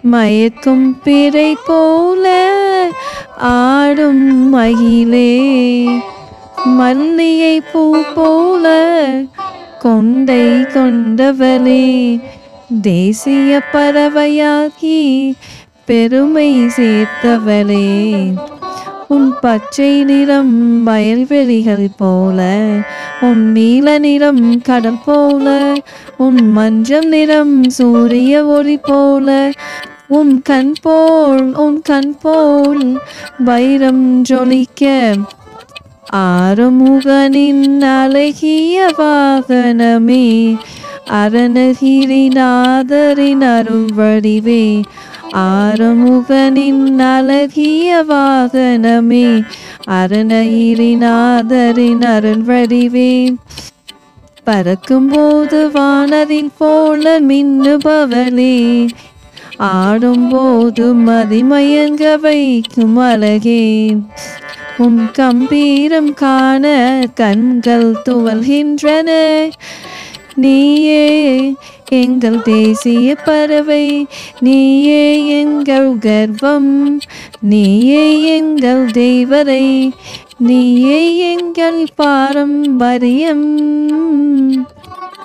மயக்கும் பிறை போல ஆடும் மயிலே மல்லிகை பூ போல கொண்டை கொண்டவளே தேசிய பறவையாகி பெருமை சேர்த்தவளே உன் பச்சை நிறம் வயல்வெளிகள் போல உன் நீல நிறம் கடல் போல உன் மஞ்சள் நிறம் சூரிய ஒளி போல உன் கண் போல் உன் கண் போல் வைரம் ஜொலிக்க ஆறுமுகனின் அழகிய வாகனமே அரணகிரிநாதரின் அருள் வடிவே ஆறுமுகனின் அழகிய வாகனமே அரணகிரிநாதரின் அருள் வடிவே பறக்கும்போது வானதில் போல மின்னுபவளே ஆடும்போது மதிமயங்க வைக்கும் அழகே உன் கம்பீரம் காண கண்கள் துவல்கின்றன நீயே எங்கள் தேசிய பறவை நீயே எங்கள் கர்வம் நீயே எங்கள் தெய்வரை நீயே எங்கள் பாரம்பரியம்